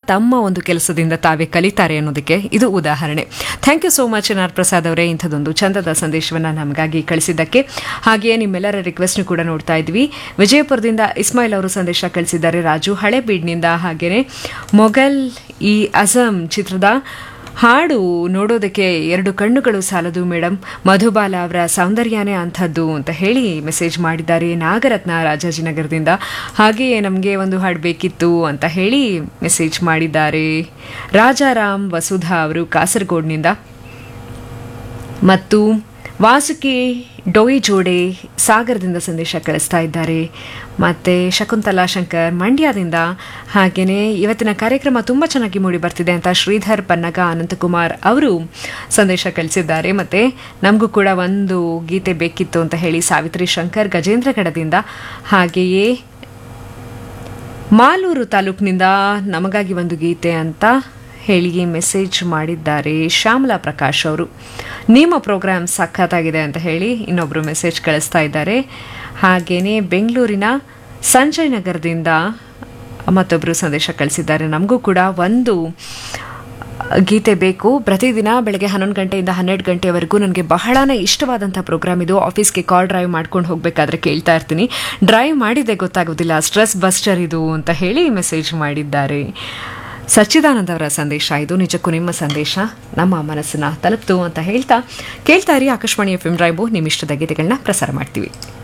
ತಮ್ಮ ಒಂದು ಕೆಲಸದಿಂದ ತಾವೇ ಕಲಿತಾರೆ ಅನ್ನೋದಕ್ಕೆ ಇದು ಉದಾಹರಣೆ ಥ್ಯಾಂಕ್ ಯು ಸೋ ಮಚ್ ನಾರ್ ಪ್ರಸಾದ್ ಅವರೇ ಇಂಥದ್ದೊಂದು ಚಂದದ ಸಂದೇಶವನ್ನು ನಮಗಾಗಿ ಕಳಿಸಿದ್ದಕ್ಕೆ ಹಾಗೆಯೇ ನಿಮ್ಮೆಲ್ಲರ ರಿಕ್ವೆಸ್ಟ್ನು ಕೂಡ ನೋಡ್ತಾ ಇದ್ವಿ ವಿಜಯಪುರದಿಂದ ಇಸ್ಮಾಯಿಲ್ ಅವರು ಸಂದೇಶ ಕಳಿಸಿದ್ದಾರೆ ರಾಜು ಹಳೆಬೀಡ್ನಿಂದ ಹಾಗೆಯೇ ಮೊಘಲ್ ಈ ಅಜಮ್ ಚಿತ್ರದ ಹಾಡು ನೋಡೋದಕ್ಕೆ ಎರಡು ಕಣ್ಣುಗಳು ಸಾಲದು ಮೇಡಮ್ ಮಧುಬಾಲ ಅವರ ಸೌಂದರ್ಯನೇ ಅಂಥದ್ದು ಅಂತ ಹೇಳಿ ಮೆಸೇಜ್ ಮಾಡಿದ್ದಾರೆ ನಾಗರತ್ನ ರಾಜಾಜಿನಗರದಿಂದ ಹಾಗೆಯೇ ನಮಗೆ ಒಂದು ಹಾಡು ಬೇಕಿತ್ತು ಅಂತ ಹೇಳಿ ಮೆಸೇಜ್ ಮಾಡಿದ್ದಾರೆ ರಾಜಾರಾಮ್ ವಸುಧಾ ಅವರು ಕಾಸರಗೋಡ್ನಿಂದ ಮತ್ತು ವಾಸುಕಿ ಡೋಯಿ ಜೋಡೆ ಸಾಗರದಿಂದ ಸಂದೇಶ ಕಳಿಸ್ತಾ ಇದ್ದಾರೆ ಮತ್ತು ಶಕುಂತಲಾ ಶಂಕರ್ ಮಂಡ್ಯದಿಂದ ಹಾಗೆಯೇ ಇವತ್ತಿನ ಕಾರ್ಯಕ್ರಮ ತುಂಬ ಚೆನ್ನಾಗಿ ಮೂಡಿ ಬರ್ತಿದೆ ಅಂತ ಶ್ರೀಧರ್ ಪನ್ನಗ ಅನಂತಕುಮಾರ್ ಅವರು ಸಂದೇಶ ಕಳಿಸಿದ್ದಾರೆ ಮತ್ತು ನಮಗೂ ಕೂಡ ಒಂದು ಗೀತೆ ಬೇಕಿತ್ತು ಅಂತ ಹೇಳಿ ಸಾವಿತ್ರಿ ಶಂಕರ್ ಗಜೇಂದ್ರಗಢದಿಂದ ಹಾಗೆಯೇ ಮಾಲೂರು ತಾಲೂಕಿನಿಂದ ನಮಗಾಗಿ ಒಂದು ಗೀತೆ ಅಂತ ಹೇಳಿ ಮೆಸೇಜ್ ಮಾಡಿದ್ದಾರೆ ಶ್ಯಾಮಲಾ ಪ್ರಕಾಶ್ ಅವರು ನಿಮ್ಮ ಪ್ರೋಗ್ರಾಮ್ ಸಖತ್ತಾಗಿದೆ ಅಂತ ಹೇಳಿ ಇನ್ನೊಬ್ಬರು ಮೆಸೇಜ್ ಕಳಿಸ್ತಾ ಇದ್ದಾರೆ ಹಾಗೆಯೇ ಬೆಂಗಳೂರಿನ ಸಂಜಯ್ ನಗರದಿಂದ ಮತ್ತೊಬ್ಬರು ಸಂದೇಶ ಕಳಿಸಿದ್ದಾರೆ ನಮಗೂ ಕೂಡ ಒಂದು ಗೀತೆ ಬೇಕು ಪ್ರತಿದಿನ ಬೆಳಗ್ಗೆ ಹನ್ನೊಂದು ಗಂಟೆಯಿಂದ ಹನ್ನೆರಡು ಗಂಟೆವರೆಗೂ ನನಗೆ ಬಹಳನೇ ಇಷ್ಟವಾದಂಥ ಪ್ರೋಗ್ರಾಮ್ ಇದು ಆಫೀಸ್ಗೆ ಕಾಲ್ ಡ್ರೈವ್ ಮಾಡ್ಕೊಂಡು ಹೋಗಬೇಕಾದ್ರೆ ಕೇಳ್ತಾ ಇರ್ತೀನಿ ಡ್ರೈವ್ ಮಾಡಿದ್ದೆ ಗೊತ್ತಾಗೋದಿಲ್ಲ ಸ್ಟ್ರೆಸ್ ಬಸ್ಟರ್ ಇದು ಅಂತ ಹೇಳಿ ಮೆಸೇಜ್ ಮಾಡಿದ್ದಾರೆ ಸಚ್ಚಿದಾನಂದ ಅವರ ಸಂದೇಶ ಇದು ನಿಜಕ್ಕೂ ನಿಮ್ಮ ಸಂದೇಶ ನಮ್ಮ ಮನಸ್ಸನ್ನ ತಲುಪ್ತು ಅಂತ ಹೇಳ್ತಾ ಕೇಳ್ತಾ ಇರಿ ಆಕಾಶವಾಣಿ ಎಫ್ ಎಂ ಡ್ರೈವು ನಿಮ್ಮ ಇಷ್ಟದ ಗೀತೆಗಳನ್ನ ಪ್ರಸಾರ ಮಾಡ್ತೀವಿ